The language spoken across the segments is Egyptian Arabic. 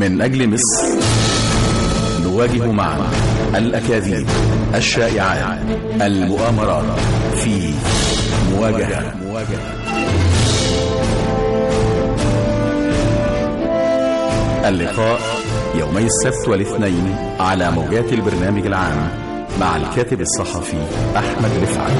من أجل مصر نواجه معا الأكاذيب الشائعات المؤامرات في مواجهة اللقاء يومي السبت والاثنين على موجات البرنامج العام مع الكاتب الصحفي أحمد رفعت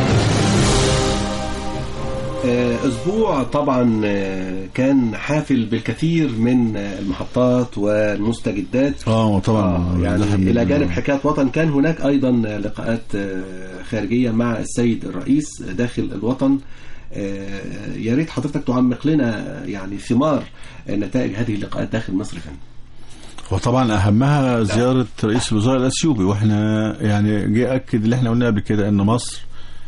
أسبوع طبعا كان حافل بالكثير من المحطات والمستجدات اه طبعا آه يعني زحم إلى جداً. جانب حكاية وطن كان هناك أيضا لقاءات خارجية مع السيد الرئيس داخل الوطن آه، يا ريت حضرتك تعمق لنا يعني ثمار نتائج هذه اللقاءات داخل مصر فين وطبعا اهمها زياره رئيس الوزراء الاثيوبي واحنا يعني جه اكد اللي احنا قلنا قبل كده ان مصر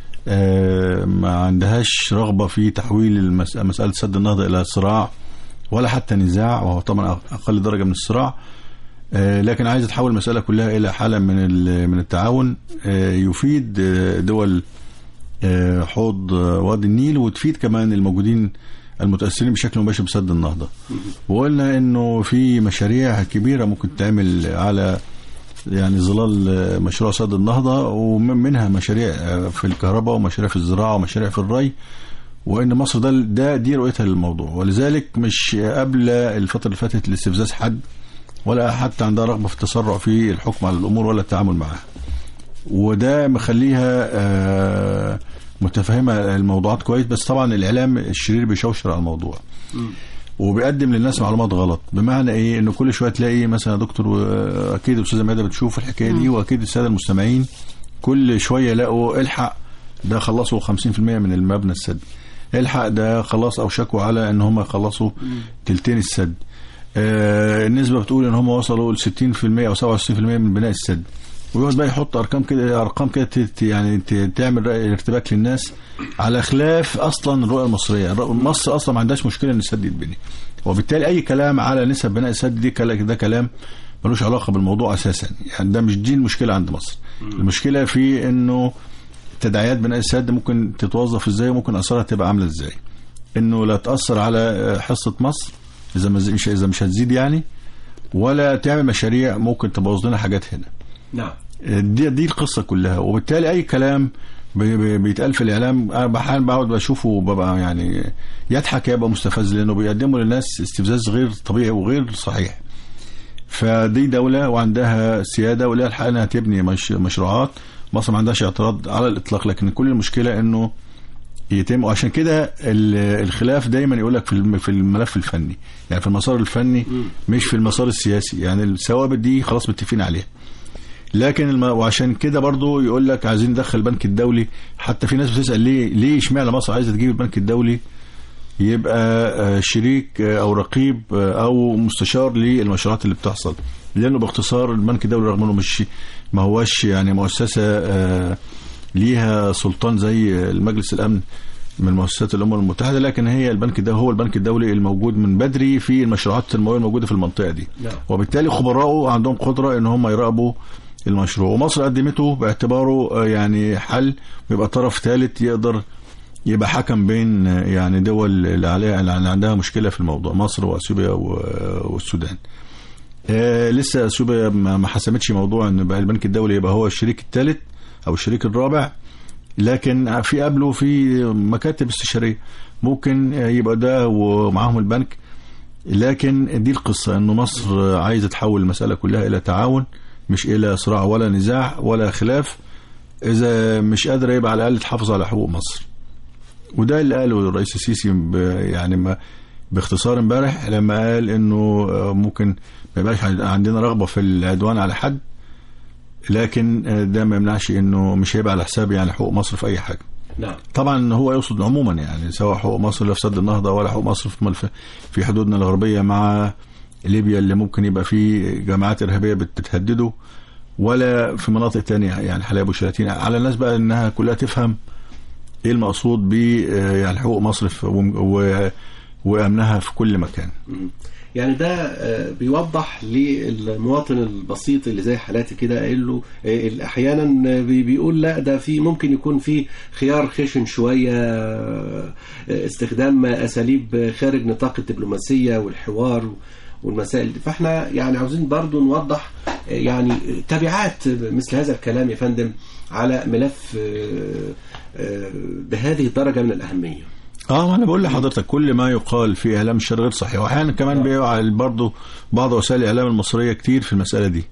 آه، ما عندهاش رغبه في تحويل المس- مساله سد النهضه الى صراع ولا حتى نزاع وهو طبعا اقل درجه من الصراع آه، لكن عايز تحول المساله كلها الى حاله من ال- من التعاون آه، يفيد آه، دول آه، حوض آه، وادي النيل وتفيد كمان الموجودين المتاثرين بشكل مباشر بسد النهضه وقلنا انه في مشاريع كبيره ممكن تعمل على يعني ظلال آه، مشروع سد النهضه ومنها مشاريع آه، في الكهرباء ومشاريع في الزراعه ومشاريع في الري وان مصر ده ده دي رؤيتها للموضوع ولذلك مش قبل الفتره اللي فاتت لاستفزاز حد ولا حتى عندها رغبه في التسرع في الحكم على الامور ولا التعامل معها وده مخليها آه، متفهمه الموضوعات كويس بس طبعا الاعلام الشرير بيشوشر على الموضوع وبيقدم للناس معلومات غلط بمعنى ايه انه كل شويه تلاقي مثلا يا دكتور واكيد الاستاذه ماده بتشوف الحكايه دي واكيد الساده المستمعين كل شويه يلاقوا الحق ده خلصوا 50% من المبنى السد الحق ده خلاص اوشكوا على ان هم يخلصوا تلتين السد آه النسبه بتقول ان هم وصلوا ل 60% او 67% من بناء السد ويقعد بقى يحط ارقام كده ارقام كده ت- ت- يعني ت- تعمل رأي ارتباك للناس على خلاف اصلا الرؤيه المصريه الر- مصر اصلا ما عندهاش مشكله ان السد يتبني وبالتالي اي كلام على نسب بناء السد دي كلا- ده كلام ملوش علاقه بالموضوع اساسا يعني ده مش دي المشكله عند مصر المشكله في انه تداعيات بناء السد ممكن تتوظف ازاي وممكن اثارها تبقى عامله ازاي انه لا تاثر على حصه مصر اذا ما مش اذا مش هتزيد يعني ولا تعمل مشاريع ممكن تبوظ لنا حاجات هنا نعم دي دي القصه كلها وبالتالي اي كلام بي- بي- بيتقال في الاعلام انا احيانا بقعد بشوفه وببقى يعني يضحك يبقى مستفز لانه بيقدموا للناس استفزاز غير طبيعي وغير صحيح فدي دوله وعندها سياده ولها الحق انها تبني مش مشروعات مصر ما عندهاش اعتراض على الاطلاق لكن كل المشكله انه يتم وعشان كده ال- الخلاف دايما يقول لك في الم- في الملف الفني يعني في المسار الفني مش في المسار السياسي يعني الثوابت دي خلاص متفقين عليها لكن الم... وعشان كده برضو يقول لك عايزين ندخل البنك الدولي حتى في ناس بتسال ليه ليه اشمعنى مصر عايزه تجيب البنك الدولي يبقى آه، شريك آه، او رقيب آه، او مستشار للمشروعات اللي بتحصل لانه باختصار البنك الدولي رغم انه مش ما هوش يعني مؤسسه آه، ليها سلطان زي المجلس الامن من مؤسسات الامم المتحده لكن هي البنك ده هو البنك الدولي الموجود من بدري في المشروعات التنمويه الموجوده في المنطقه دي نعم. وبالتالي خبراءه عندهم قدره ان هم يراقبوا المشروع ومصر قدمته باعتباره آه، يعني حل ويبقى طرف ثالث يقدر يبقى حكم بين آه، يعني دول اللي عليها اللي عندها مشكله في الموضوع مصر واثيوبيا و- والسودان. آه لسه اثيوبيا ما ما حسمتش موضوع ان بقى البنك الدولي يبقى هو الشريك الثالث او الشريك الرابع لكن في قبله في مكاتب استشاريه ممكن آه، يبقى ده ومعاهم البنك لكن دي القصه انه مصر عايزه تحول المساله كلها الى تعاون مش الى صراع ولا نزاع ولا خلاف اذا مش قادره يبقى على الاقل تحافظ على حقوق مصر وده اللي قاله الرئيس السيسي ب- يعني ما باختصار امبارح لما قال انه آه، ممكن ما يبقاش عندنا رغبه في العدوان على حد لكن آه، ده ما يمنعش انه مش هيبقى على حساب يعني حقوق مصر في اي حاجه نعم طبعا هو يقصد عموما يعني سواء حقوق مصر اللي في سد النهضه ولا حقوق مصر في ملف في حدودنا الغربيه مع ليبيا اللي ممكن يبقى في جماعات ارهابيه بتهدده ولا في مناطق تانية يعني حلايب وشلاتين على الناس بقى انها كلها تفهم ايه المقصود ب آه، يعني حقوق مصر في و- و- وامنها في كل مكان يعني ده آه، بيوضح للمواطن البسيط اللي زي حالاتي كده قايل له آه، احيانا بي- بيقول لا ده في ممكن يكون في خيار خشن شويه آه، استخدام اساليب خارج نطاق الدبلوماسيه والحوار والمسائل دي فاحنا يعني عاوزين برضو نوضح آه، يعني تبعات مثل هذا الكلام يا فندم على ملف آه، آه، بهذه الدرجة من الأهمية اه ما انا بقول لحضرتك كل ما يقال في اعلام الشر غير صحيح واحيانا كمان بيقع برضه بعض وسائل الاعلام المصريه كتير في المساله دي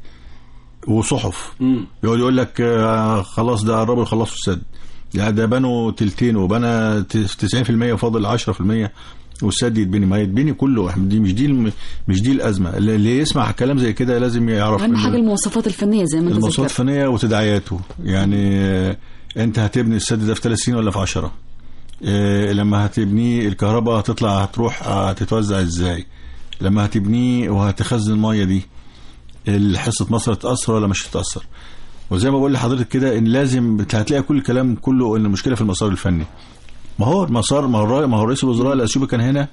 وصحف مم. يقعد يقول لك آه، خلاص ده قربوا يخلصوا السد يعني ده بنوا تلتين وبنى ت- 90% وفاضل 10% والسد يتبني ما يتبني كله إحنا دي مش دي الم- مش دي الازمه اللي اللي يسمع كلام زي كده لازم يعرف اهم إن حاجه المواصفات الفنيه زي ما انت المواصفات ذكرت الفنيه وتداعياته يعني آه، انت هتبني السد ده في ثلاث سنين ولا في 10 آه، لما هتبنيه الكهرباء هتطلع هتروح آه، هتتوزع ازاي لما هتبنيه وهتخزن الميه دي حصه مصر هتتاثر ولا مش هتتاثر وزي ما بقول لحضرتك كده ان لازم بت- هتلاقي كل الكلام كله ان المشكله في المسار الفني ما هو المسار ما هو الرئي- ما هو رئيس الوزراء الاثيوبي كان هنا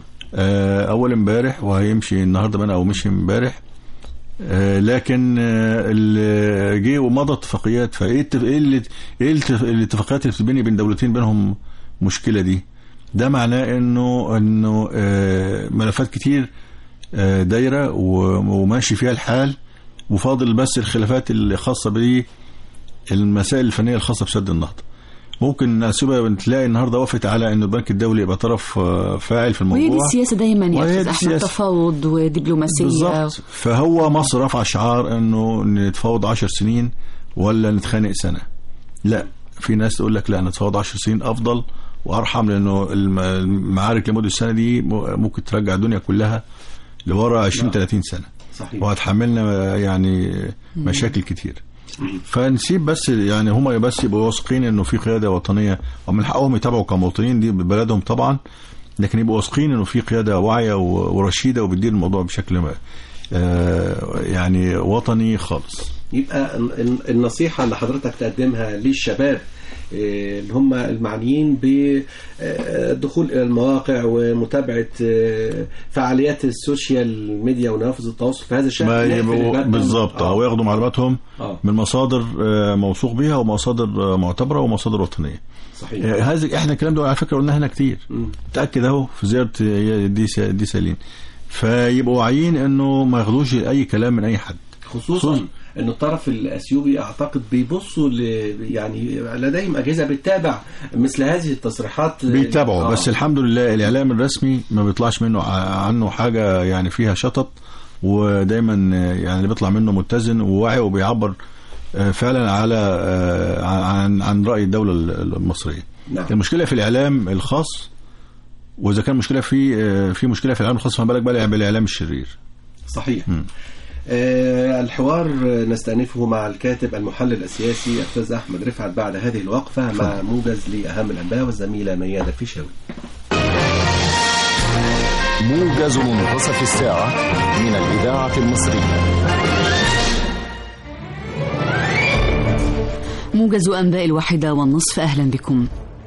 آه، اول امبارح وهيمشي النهارده بقى او مشي امبارح آه، لكن آه، اللي جه ومضى اتفاقيات فايه التف- ايه اللي ايه التف- الاتفاقيات اللي بتتبني بين دولتين بينهم مشكله دي ده معناه انه انه آه، ملفات كتير آه، دايره و- وماشي فيها الحال وفاضل بس الخلافات اللي خاصه بيه المسائل الفنيه الخاصه بسد النهضه ممكن اثيوبيا تلاقي النهارده وافقت على ان البنك الدولي يبقى طرف آه، فاعل في الموضوع وهي دي السياسه دايما يا وهي استاذ دي احمد السياسة. تفاوض ودبلوماسيه بالظبط فهو مصر رفع شعار انه نتفاوض 10 سنين ولا نتخانق سنه لا في ناس تقول لك لا نتفاوض 10 سنين افضل وارحم لانه الم- المعارك لمده السنه دي م- ممكن ترجع الدنيا كلها لورا 20 30 سنه صحيح وهتحملنا يعني مشاكل كتير فنسيب بس يعني هم بس يبقوا واثقين انه في قياده وطنيه ومن حقهم يتابعوا كمواطنين دي بلدهم طبعا لكن يبقوا واثقين انه في قياده واعيه و- ورشيده وبتدير الموضوع بشكل ما آه، يعني وطني خالص يبقى ال- ال- النصيحة اللي حضرتك تقدمها للشباب آه، اللي هم المعنيين بالدخول إلى المواقع ومتابعة آه، فعاليات السوشيال ميديا ونوافذ التواصل في هذا الشأن ما نقفل يبقوا الباب. بالظبط آه. او ياخدوا معلوماتهم آه. من مصادر آه، موثوق بيها ومصادر آه، معتبره ومصادر وطنيه صحيح آه، هذا احنا الكلام ده على فكره قلناه هنا كتير مم. تاكد اهو في زياره دي سا- دي سالين فيبقوا واعيين انه ما ياخدوش اي كلام من اي حد خصوصا خصوصاً. ان الطرف الاثيوبي اعتقد بيبصوا ل يعني لديهم اجهزه بتتابع مثل هذه التصريحات بيتابعوا آه. بس الحمد لله الاعلام الرسمي ما بيطلعش منه ع- عنه حاجه يعني فيها شطط ودايما آه، يعني اللي بيطلع منه متزن وواعي وبيعبر آه، فعلا على آه، عن عن راي الدوله المصريه نعم. المشكله في الاعلام الخاص واذا كان مشكله في آه، في مشكله في الاعلام الخاص فما بالك بقى بالاعلام الشرير صحيح آه الحوار آه، نستأنفه مع الكاتب المحلل السياسي الأستاذ أحمد رفعت بعد هذه الوقفة مع موجز لأهم الأنباء والزميلة ميادة الفيشاوي موجز منتصف الساعة من الإذاعة المصرية موجز أنباء الواحدة والنصف أهلا بكم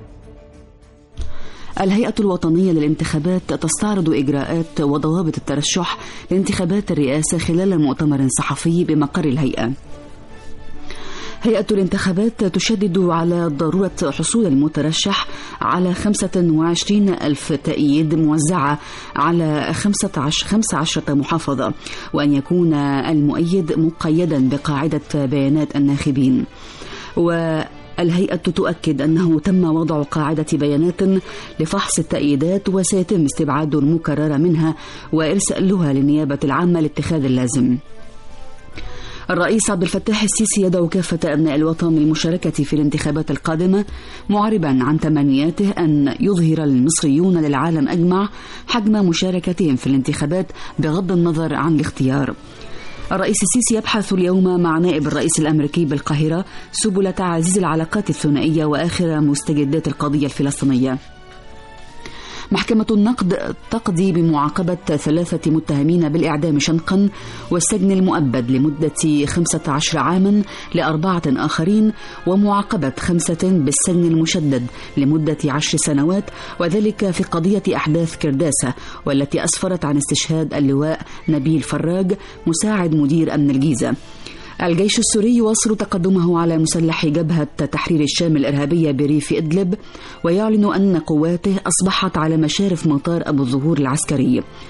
الهيئة الوطنية للانتخابات تستعرض إجراءات وضوابط الترشح لانتخابات الرئاسة خلال مؤتمر صحفي بمقر الهيئة هيئة الانتخابات تشدد على ضرورة حصول المترشح على 25 ألف تأييد موزعة على 15 15 محافظة وأن يكون المؤيد مقيدا بقاعدة بيانات الناخبين والهيئة تؤكد أنه تم وضع قاعدة بيانات لفحص التأييدات وسيتم استبعاد المكرر منها وإرسالها للنيابة العامة لاتخاذ اللازم الرئيس عبد الفتاح السيسي يدعو كافة أبناء الوطن للمشاركة في الانتخابات القادمة معربا عن تمنياته أن يظهر المصريون للعالم أجمع حجم مشاركتهم في الانتخابات بغض النظر عن الاختيار الرئيس السيسي يبحث اليوم مع نائب الرئيس الأمريكي بالقاهرة سبل تعزيز العلاقات الثنائية وآخر مستجدات القضية الفلسطينية محكمة النقد تقضي بمعاقبة ثلاثة متهمين بالإعدام شنقا والسجن المؤبد لمدة 15 عاما لأربعة آخرين ومعاقبة خمسة بالسجن المشدد لمدة عشر سنوات وذلك في قضية أحداث كرداسة والتي أسفرت عن استشهاد اللواء نبيل فراج مساعد مدير أمن الجيزة الجيش السوري يواصل تقدمه على مسلح جبهة تحرير الشام الإرهابية بريف إدلب ويعلن أن قواته أصبحت على مشارف مطار أبو الظهور العسكري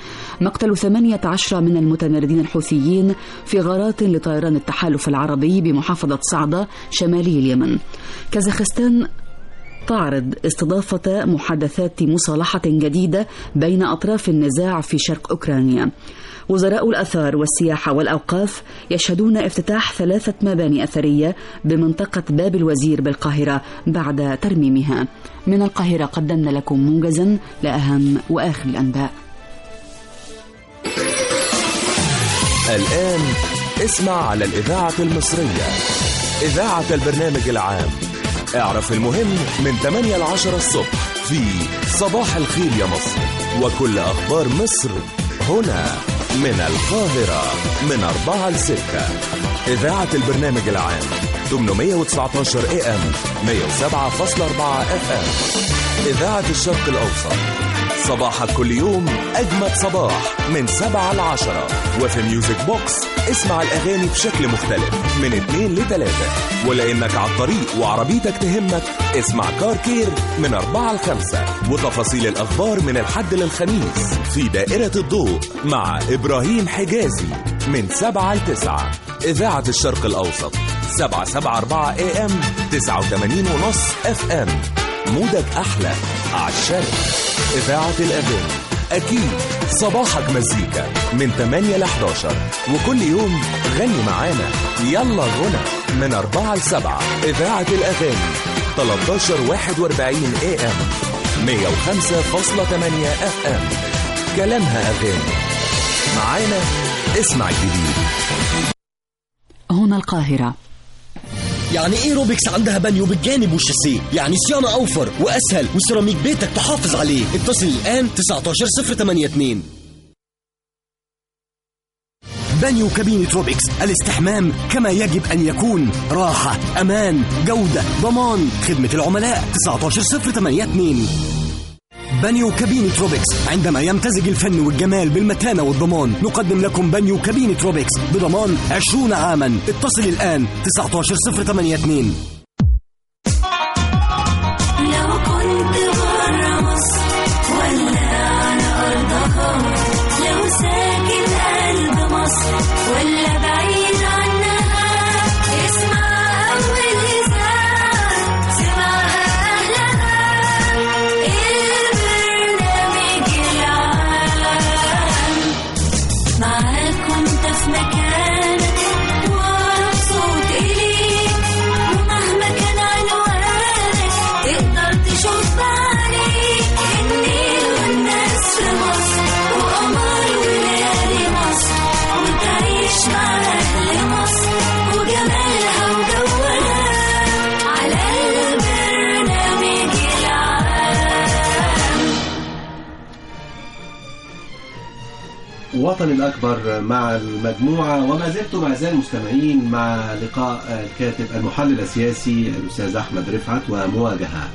مقتل 18 من المتمردين الحوثيين في غارات لطيران التحالف العربي بمحافظة صعدة شمالي اليمن كازاخستان تعرض استضافة محادثات مصالحة جديدة بين أطراف النزاع في شرق أوكرانيا وزراء الأثار والسياحة والأوقاف يشهدون افتتاح ثلاثة مباني أثرية بمنطقة باب الوزير بالقاهرة بعد ترميمها من القاهرة قدمنا لكم موجزا لأهم وآخر الأنباء الآن اسمع على الإذاعة المصرية إذاعة البرنامج العام اعرف المهم من 8 ل 10 الصبح في صباح الخير يا مصر وكل أخبار مصر هنا من القاهرة من 4 ل 6 إذاعة البرنامج العام 819 اي ام 107.4 اف ام إذاعة الشرق الأوسط صباحك كل يوم أجمد صباح من 7 ل 10 وفي ميوزك بوكس اسمع الأغاني بشكل مختلف من 2 ل 3 ولأنك على الطريق وعربيتك تهمك اسمع كار كير من 4 ل 5 وتفاصيل الأخبار من الحد للخميس في دائرة الضوء مع إبراهيم حجازي من 7 ل 9 إذاعة الشرق الأوسط 774 اي ام 89 ونص اف ام مودك أحلى على الشرق إذاعة الأغاني أكيد صباحك مزيكا من 8 ل 11 وكل يوم غني معانا يلا غنى من 4 ل 7 إذاعة الأغاني 13 41 اي ام 105.8 اف ام كلامها أغاني معانا اسمع الجديد هنا القاهرة يعني ايه روبكس عندها بانيو بالجانب والشاسيه يعني صيانه اوفر واسهل وسيراميك بيتك تحافظ عليه اتصل الان 19082 بانيو كابينة روبكس الاستحمام كما يجب ان يكون راحه امان جوده ضمان خدمه العملاء 19082 بانيو كابينة روبكس عندما يمتزج الفن والجمال بالمتانة والضمان نقدم لكم بانيو كابينة روبكس بضمان 20 عاما اتصل الآن 19082 لو كنت برا مصر ولا على أرضها لو ساكن قلب مصر ولا بعيد عنها اسمع أول إذاعة سمعها أهلها البرنامج العام معاك وانت في مكانك واقرب صوت إليك ومهما كان عنوانك تقدر تشوف بعينيك النيل والناس في مصر وقمر وليالي مصر وتعيش مع أهل مصر وجمالها وجوها على البرنامج العام وطن الأكبر مع المجموعة وما زلتم أعزائي المستمعين مع لقاء الكاتب المحلل السياسي الأستاذ أحمد رفعت ومواجهة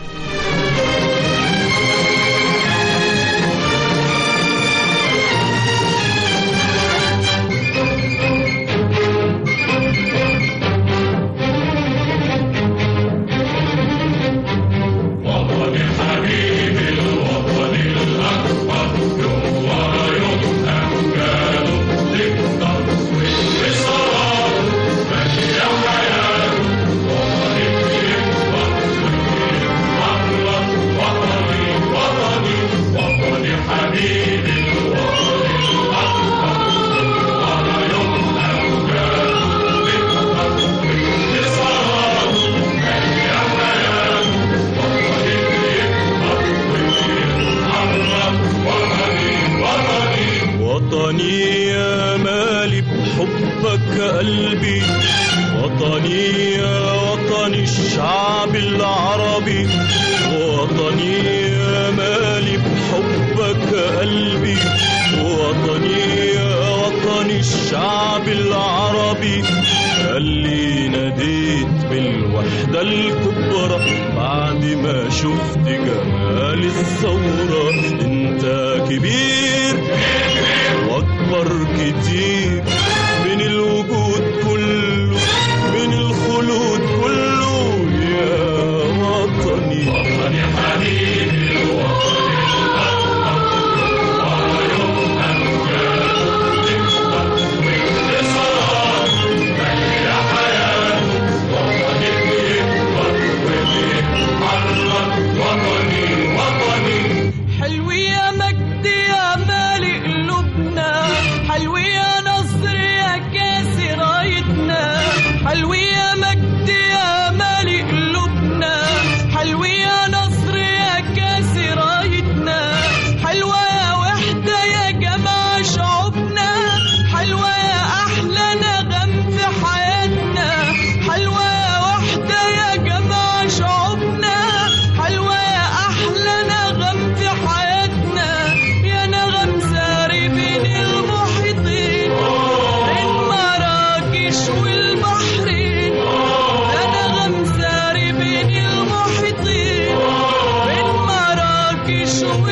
وطني يا مالي بحبك قلبي وطني يا وطن الشعب العربي وطني يا مالي بحبك قلبي وطني يا وطن الشعب العربي اللي ناديت بالوحدة الكبرى بعد ما شفت جمال الثورة انت كبير واكبر كتير من الوجود كله من الخلود كله يا وطني وطني حبيبي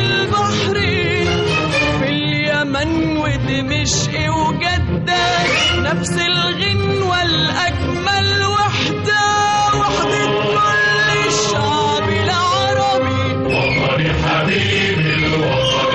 البحرين في اليمن ودمشق وجدة نفس الغنوة الأجمل وحدة وحدة كل الشعب العربي وطني حبيبي الوطن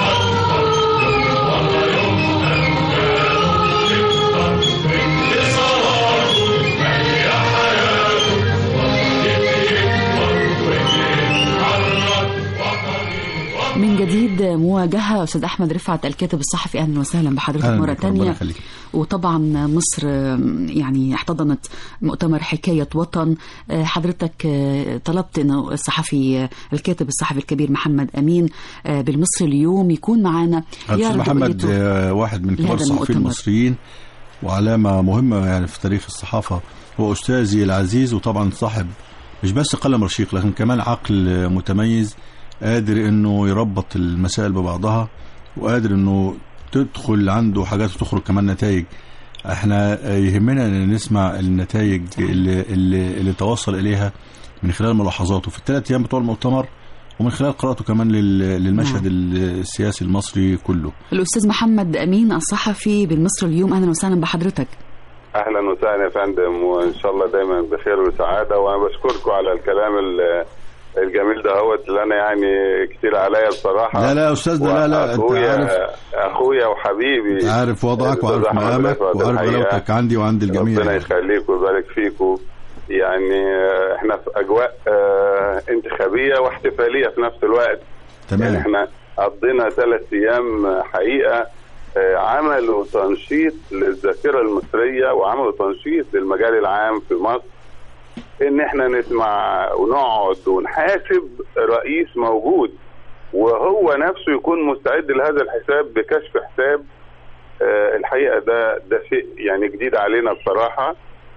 من جديد مواجهة أستاذ أحمد رفعت الكاتب الصحفي أهلا وسهلا بحضرتك أهلا مرة بك، ربنا تانية يخليك. وطبعا مصر آم، يعني احتضنت مؤتمر حكاية وطن آه، حضرتك آه، طلبت أنه الصحفي آه، الكاتب الصحفي الكبير محمد أمين آه، بالمصري اليوم يكون معنا الاستاذ يعرض محمد رؤيته. آه، واحد من كبار لهذا الصحفيين المؤتمر. المصريين وعلامه مهمه يعني في تاريخ الصحافه هو استاذي العزيز وطبعا صاحب مش بس قلم رشيق لكن كمان عقل آه، متميز قادر انه يربط المسائل ببعضها وقادر انه تدخل عنده حاجات وتخرج كمان نتائج احنا آه، يهمنا ان نسمع النتائج اللي, اللي, اللي توصل اليها من خلال ملاحظاته في الثلاث ايام بتوع المؤتمر ومن خلال قراءته كمان لل- للمشهد السياسي المصري كله الأستاذ محمد أمين الصحفي بالمصري اليوم أهلا وسهلا بحضرتك اهلا وسهلا يا فندم وان شاء الله دايما بخير وسعاده وانا بشكركم على الكلام ال- الجميل ده هو اللي انا يعني كتير عليا بصراحه لا لا يا أستاذ ده لا لا أنت وأخويا- عارف اخويا وحبيبي عارف وضعك الأستاذ وعارف أحمد مقامك رفعت وعارف الحقيقة. غلاوتك عندي وعند الجميع ربنا يعني. يخليك ويبارك فيكم يعني آه، احنا في اجواء آه، انتخابيه واحتفاليه في نفس الوقت يعني تمام احنا قضينا ثلاث ايام آه، حقيقه آه، عملوا تنشيط للذاكره المصريه وعملوا تنشيط للمجال العام في مصر ان احنا نسمع ونقعد ونحاسب رئيس موجود وهو نفسه يكون مستعد لهذا الحساب بكشف حساب آه، الحقيقه ده ده شيء يعني جديد علينا بصراحه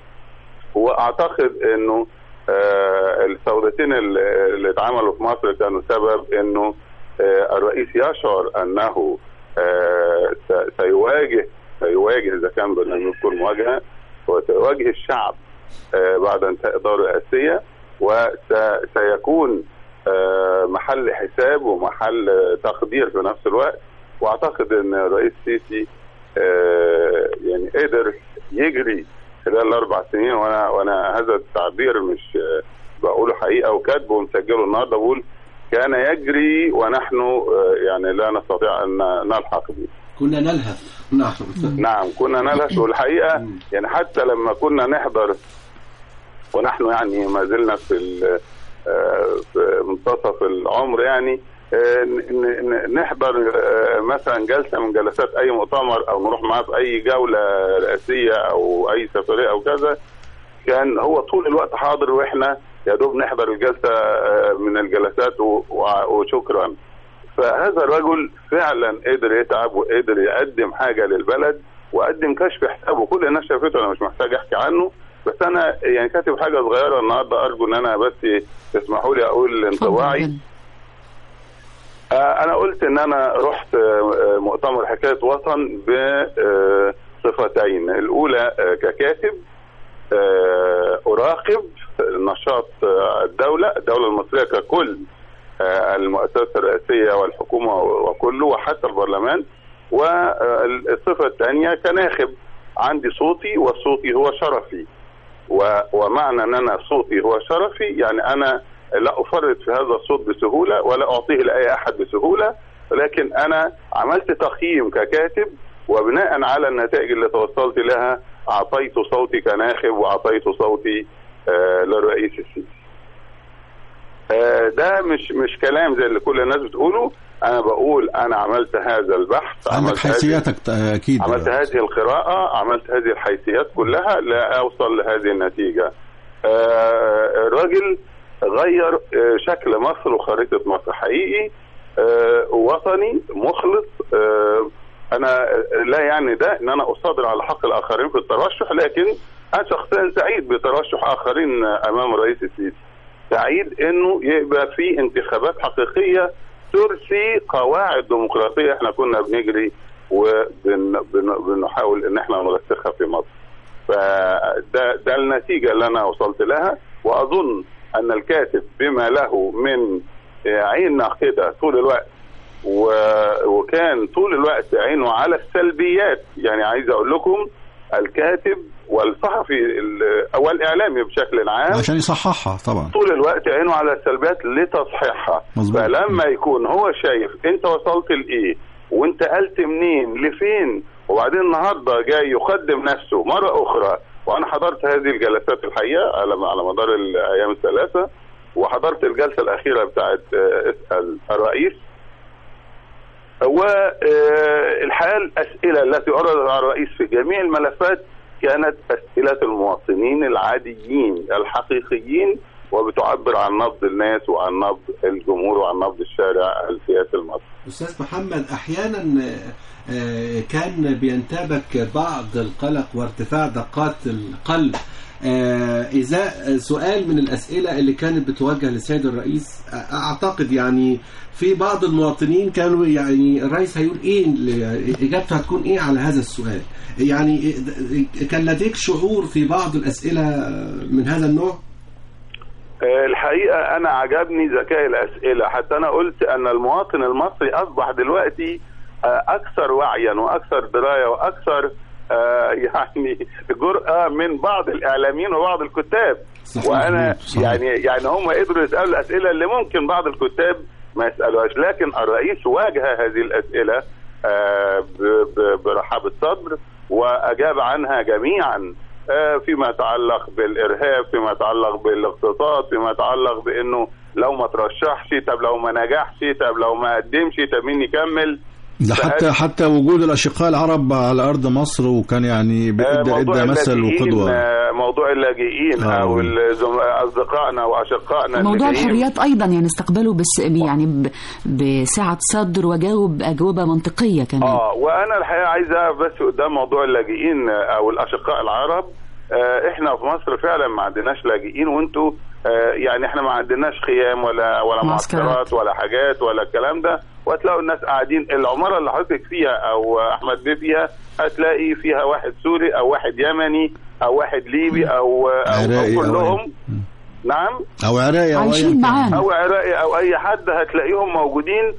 واعتقد انه آه، الثورتين اللي اللي اتعملوا في مصر كانوا سبب انه آه، الرئيس يشعر انه آه، س- سيواجه سيواجه اذا كان بدنا نذكر مواجهه وسيواجه الشعب آه، بعد انتهاء الدوره الرئاسيه وسيكون محل حساب ومحل آه، تقدير في نفس الوقت واعتقد ان الرئيس السيسي آه، يعني قدر يجري خلال الاربع سنين وانا وانا هذا التعبير مش آه، بقوله حقيقه وكاتبه ومسجله النهارده بقول كان يجري ونحن آه، يعني لا نستطيع ان نلحق به كنا نلهث نعم نعم كنا نلهث والحقيقه يعني حتى لما كنا نحضر ونحن يعني ما زلنا في ال- آه، في منتصف العمر يعني آه، ن- ن- نحضر آه، مثلا جلسه من جلسات اي مؤتمر او نروح معاه في اي جوله رئاسيه او اي سفريه او كذا كان هو طول الوقت حاضر واحنا يا دوب نحضر الجلسه آه، من الجلسات و- و- وشكرا فهذا الرجل فعلا قدر يتعب وقدر يقدم حاجه للبلد وقدم كشف حساب وكل الناس شافته انا مش محتاج احكي عنه بس انا يعني كاتب حاجه صغيره النهارده ارجو ان انا بس تسمحوا لي اقول انطباعي اتفضل. آه، انا قلت ان انا رحت آه، مؤتمر حكايه وطن بصفتين الاولى آه، ككاتب آه، اراقب نشاط آه، الدوله الدوله المصريه ككل آه، المؤسسه الرئاسيه والحكومه وكله وحتى البرلمان والصفه الثانيه كناخب عندي صوتي وصوتي هو شرفي و- ومعنى ان انا صوتي هو شرفي يعني انا لا افرط في هذا الصوت بسهوله ولا اعطيه لاي احد بسهوله ولكن انا عملت تقييم ككاتب وبناء على النتائج اللي توصلت لها اعطيت صوتي كناخب واعطيت صوتي آه للرئيس السيسي. آه ده مش مش كلام زي اللي كل الناس بتقوله انا بقول انا عملت هذا البحث عندك عملت هذه- حيثياتك آه، اكيد عملت هذه القراءة عملت هذه الحيثيات كلها لأوصل لهذه النتيجة آه، الراجل غير آه، شكل مصر وخريطة مصر حقيقي آه، وطني مخلص آه، أنا لا يعني ده إن أنا أصادر على حق الآخرين في الترشح لكن أنا شخصيا سعيد بترشح آخرين أمام الرئيس السيسي سعيد إنه يبقى في انتخابات حقيقية ترسي قواعد ديمقراطية احنا كنا بنجري وبنحاول ان احنا نرسخها في مصر فده ده النتيجة اللي انا وصلت لها واظن ان الكاتب بما له من عين ناقدة طول الوقت و- وكان طول الوقت عينه على السلبيات يعني عايز اقول لكم الكاتب والصحفي ال- او الاعلامي بشكل عام عشان يصححها طبعا طول الوقت عينه على السلبيات لتصحيحها مظبوط. فلما يكون هو شايف انت وصلت لايه وانتقلت منين لفين وبعدين النهارده جاي يقدم نفسه مره اخرى وانا حضرت هذه الجلسات الحقيقه على على مدار الايام الثلاثه وحضرت الجلسه الاخيره بتاعت آه، اسال الرئيس والحقيقه الاسئله التي عرضت على الرئيس في جميع الملفات كانت اسئله المواطنين العاديين الحقيقيين وبتعبر عن نبض الناس وعن نبض الجمهور وعن نبض الشارع السياسي المصري. أستاذ محمد أحيانا آه، آه، كان بينتابك بعض القلق وارتفاع دقات القلب آه، إزاء سؤال من الأسئلة اللي كانت بتوجه للسيد الرئيس آه، أعتقد يعني في بعض المواطنين كانوا يعني الرئيس هيقول إيه ل- إجابته هتكون إيه على هذا السؤال يعني آه، كان لديك شعور في بعض الأسئلة من هذا النوع؟ آه، الحقيقه انا عجبني ذكاء الاسئله حتى انا قلت ان المواطن المصري اصبح دلوقتي آه، اكثر وعيا واكثر درايه واكثر آه، يعني جرأة من بعض الاعلاميين وبعض الكتاب صحيح. وانا صحيح. يعني يعني هم قدروا يسالوا الاسئله اللي ممكن بعض الكتاب ما يسالوهاش لكن الرئيس واجه هذه الاسئله آه، ب- ب- برحاب الصدر واجاب عنها جميعا آه، فيما يتعلق بالارهاب فيما يتعلق بالاقتصاد فيما يتعلق بانه لو ما ترشحش طب لو ما نجحش طب لو ما قدمش طب مين يكمل ده حتى حتى وجود الاشقاء العرب على ارض مصر وكان يعني آه، ادى موضوع ادى مثل اللاجئين، وقدوه آه، موضوع اللاجئين آه. او الزم- اصدقائنا واشقائنا موضوع اللي جايين. الحريات ايضا يعني استقبله بس يعني ب- بسعه صدر وجاوب اجوبه منطقيه كمان اه وانا الحقيقه عايز اقف بس قدام موضوع اللاجئين آه، او الاشقاء العرب آه، احنا في مصر فعلا ما عندناش لاجئين وانتوا آه، يعني احنا ما عندناش خيام ولا ولا معسكرات. معسكرات ولا حاجات ولا الكلام ده وهتلاقوا الناس قاعدين العماره اللي حضرتك فيها او احمد بيه فيها هتلاقي فيها واحد سوري او واحد يمني او واحد ليبي او او, عراقي أو أو كلهم نعم او عراقي او عايشين أيا كان. معانا او عراقي او اي حد هتلاقيهم موجودين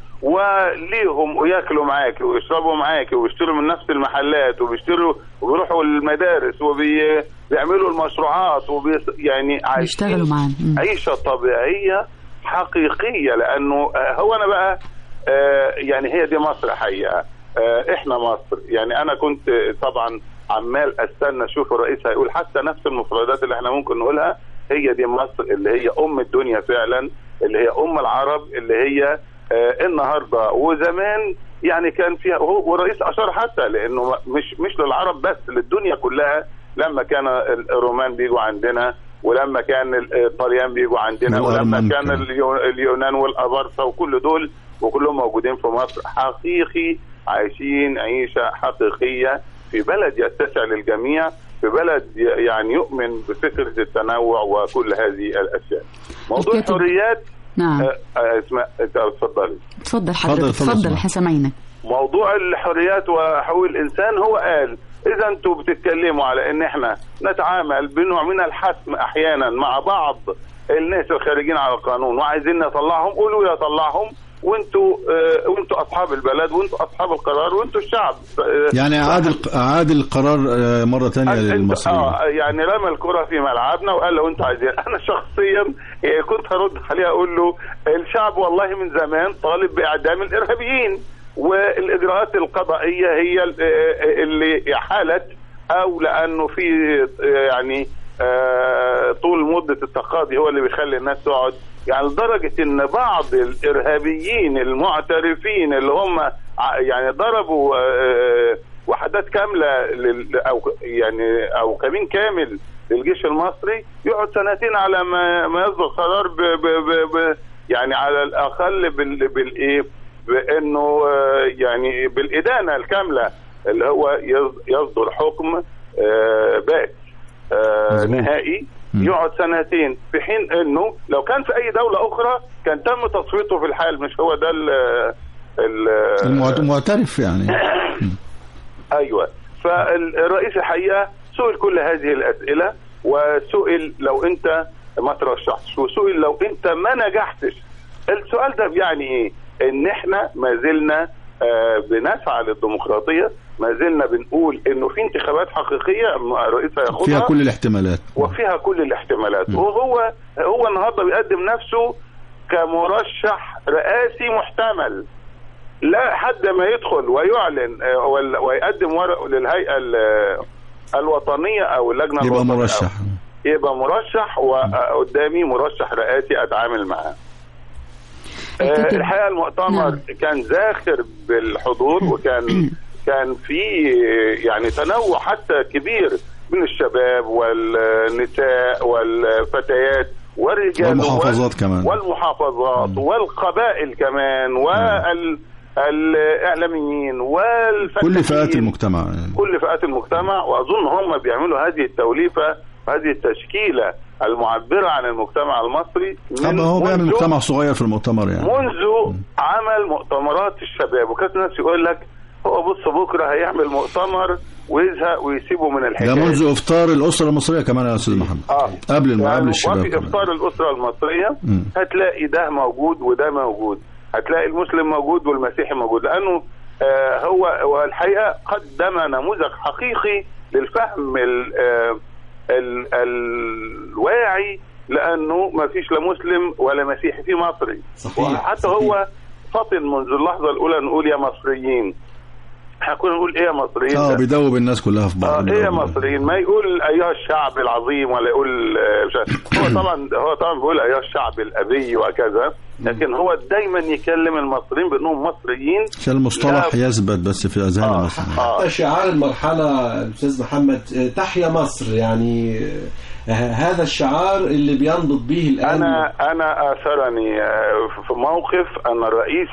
وليهم وياكلوا معاكي ويشربوا معاكي ويشتروا من نفس المحلات وبيشتروا وبيروحوا المدارس وبيعملوا المشروعات وبي يعني عايشين بيشتغلوا معانا مم. عيشه طبيعيه حقيقيه لانه آه، هو انا بقى آه، يعني هي دي مصر حقيقه آه، احنا مصر يعني انا كنت طبعا عمال استنى اشوف الرئيس هيقول حتى نفس المفردات اللي احنا ممكن نقولها هي دي مصر اللي هي ام الدنيا فعلا اللي هي ام العرب اللي هي آه، النهارده وزمان يعني كان فيها وهو- والرئيس اشار حتى لانه مش مش للعرب بس للدنيا كلها لما كان الرومان بيجوا عندنا ولما كان الطليان بيجوا عندنا ولما والأرمن كان كمان. اليو- اليونان والابارسه وكل دول وكلهم موجودين في مصر حقيقي عايشين عيشه حقيقيه في بلد يتسع للجميع في بلد ي- يعني يؤمن بفكره التنوع وكل هذه الاشياء. موضوع الكاتب- الحريات نعم آه، آه، اسماء انت اتفضلي. اتفضل حضرتك اتفضل، اتفضل اتفضل. احنا سامعينك موضوع الحريات وحقوق الانسان هو قال اذا انتوا بتتكلموا على ان احنا نتعامل بنوع من الحسم احيانا مع بعض الناس الخارجين على القانون وعايزين نطلعهم قولوا يا طلعهم وانتوا آه وانتوا اصحاب البلد وانتوا اصحاب القرار وانتوا الشعب آه يعني اعاد الق- اعاد القرار آه، مره ثانيه أنت- للمصريين اه يعني رمى الكره في ملعبنا وقال لو انتوا عايزين انا شخصيا آه، كنت هرد عليه اقول له الشعب والله من زمان طالب باعدام الارهابيين والاجراءات القضائيه هي ال- آه، اللي حالت او لانه في آه، يعني آه، طول مده التقاضي هو اللي بيخلي الناس تقعد يعني لدرجه ان بعض الارهابيين المعترفين اللي هم ع- يعني ضربوا آه، وحدات كامله لل او يعني او كمين كامل للجيش المصري يقعد سنتين على ما ما يصدر قرار ب ب ب ب يعني على الاقل بال بالايه بانه آه، يعني بالادانه الكامله اللي هو يص- يصدر حكم آه، بات آه، مظبوط. نهائي مم. يقعد سنتين في حين انه لو كان في اي دوله اخرى كان تم تصفيته في الحال مش هو ده ال ال المعت- المعترف يعني ايوه فالرئيس الحقيقه سئل كل هذه الاسئله وسئل لو انت ما ترشحتش وسئل لو انت ما نجحتش السؤال ده بيعني ايه؟ ان احنا ما زلنا آه، بنسعى للديمقراطيه ما زلنا بنقول انه في انتخابات حقيقيه الرئيس هياخدها فيها كل الاحتمالات وفيها كل الاحتمالات وهو هو النهارده بيقدم نفسه كمرشح رئاسي محتمل لا حد ما يدخل ويعلن آه، ولا- ويقدم ورقه للهيئه ال- الوطنيه او اللجنه يبقى الوطنية مرشح يبقى مرشح وقدامي مرشح رئاسي اتعامل معاه آه، الحقيقه المؤتمر كان زاخر بالحضور وكان كان في يعني تنوع حتى كبير من الشباب والنساء والفتيات والرجال والمحافظات وال- كمان. والمحافظات والقبائل كمان والاعلاميين والفلاحين كل فئات المجتمع يعني. كل فئات المجتمع واظن هم بيعملوا هذه التوليفه وهذه التشكيله المعبره عن المجتمع المصري من طب هو بيعمل منذ- مجتمع صغير في المؤتمر يعني منذ عمل مؤتمرات الشباب وكانت الناس يقول لك هو بص بكره هيعمل مؤتمر ويزهق ويسيبه من الحكايه ده منذ افطار الاسره المصريه كمان يا استاذ محمد اه قبل الم... يعني قبل الشباب وفي كمان. افطار الاسره المصريه مم. هتلاقي ده موجود وده موجود هتلاقي المسلم موجود والمسيحي موجود لانه آه هو هو الحقيقه قدم نموذج حقيقي للفهم ال آه ال الواعي لانه ما فيش لا مسلم ولا مسيحي في مصري صحيح، وحتى صحيح. هو فطن منذ اللحظه الاولى نقول يا مصريين احنا كنا نقول ايه يا مصريين اه ده؟ بيدوب الناس كلها في اه بعض ايه يا مصريين ما يقول ايها الشعب العظيم ولا يقول آه، مش عارف. هو طبعا هو طبعا بيقول ايها الشعب الابي وكذا لكن هو دايما يكلم المصريين بانهم مصريين عشان المصطلح لا. يثبت بس في اذهان الناس حتى شعار المرحلة الأستاذ محمد آه، تحيا مصر يعني آه، هذا الشعار اللي بينبض به الآن انا انا اثرني آه، في موقف ان الرئيس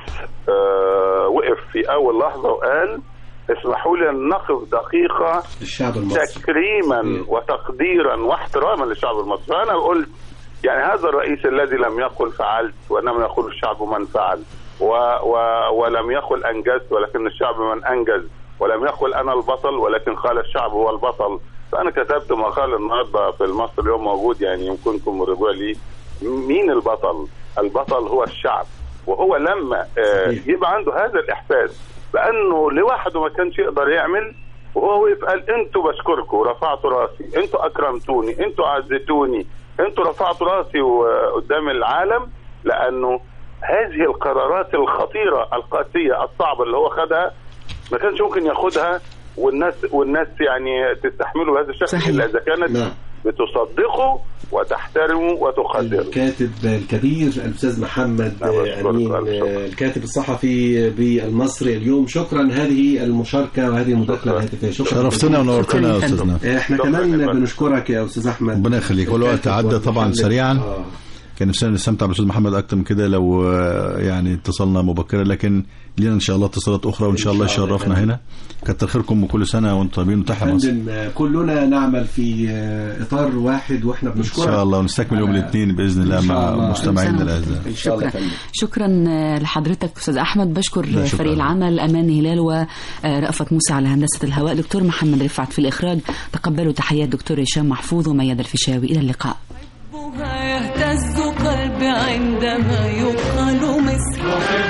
آه، وقف في اول لحظه وقال اسمحوا لي ان نقف دقيقه للشعب المصري تكريما وتقديرا واحتراما للشعب المصري انا قلت يعني هذا الرئيس الذي لم يقل فعلت وانما يقول الشعب من فعل و و ولم يقل انجزت ولكن الشعب من انجز ولم يقل انا البطل ولكن قال الشعب هو البطل فانا كتبت مقال النهارده في المصري اليوم موجود يعني يمكنكم الرجوع ليه مين البطل؟ البطل هو الشعب وهو لما آه يبقى عنده هذا الاحساس بانه لوحده ما كانش يقدر يعمل وهو وقف قال انتوا بشكركم رفعتوا راسي انتوا اكرمتوني انتوا عزتوني انتوا رفعتوا راسي و- قدام العالم لانه هذه القرارات الخطيره القاسيه الصعبه اللي هو خدها ما كانش ممكن ياخدها والناس والناس يعني تستحمله بهذا الشكل صحيح. الا اذا كانت نعم. بتصدقه وتحترمه وتقدره الكاتب الكبير الأستاذ محمد آه، أمين آه، الكاتب الصحفي بالمصري اليوم شكرا هذه المشاركة وهذه المداخلة الهاتفية شكرا شرفتنا ونورتنا يا استاذنا آه، احنا كمان بنشكرك يا أستاذ أحمد ربنا يخليك والوقت عدى طبعا سريعا كان نفسنا نستمتع بالاستاذ محمد اكتر من كده لو آه، يعني اتصلنا مبكرا لكن لينا ان شاء الله اتصالات اخرى وان شاء الله إن شاء الله يشرفنا هنا كتر خيركم وكل سنه وانتم طيبين وتحيا مصر فندم آه، كلنا نعمل في آه، إطار واحد وإحنا ان بنشكرك شاء الله ونستكمل يوم الاثنين باذن الله إن شاء مع الله. مستمعينا إن شاء الله. الاعزاء إن شاء الله شكرا فندم. شكرا لحضرتك استاذ احمد بشكر لا، شكرا. فريق العمل امان هلال ورأفت موسى على هندسه الهواء دكتور محمد رفعت في الاخراج تقبلوا تحيات دكتور هشام محفوظ وميادة الفيشاوي الى اللقاء حبها يهتز قلبي عندما يقال مصر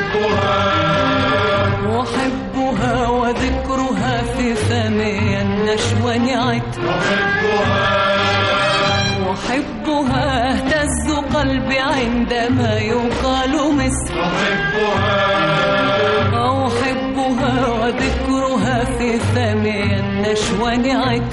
أحبها وذكرها في فمي النشوى نعت أحبها اهتز قلبي عندما يقال مصر أحبها وذكرها في فمي النشوى نعت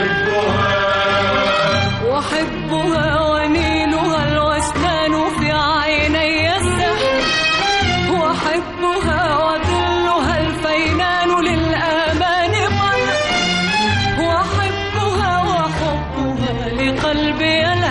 وأحبها ونيلها الوسنان في عيني السحر وأحبها وظلها الفينان للآمان قدر وأحبها وحبها لقلبي الهوى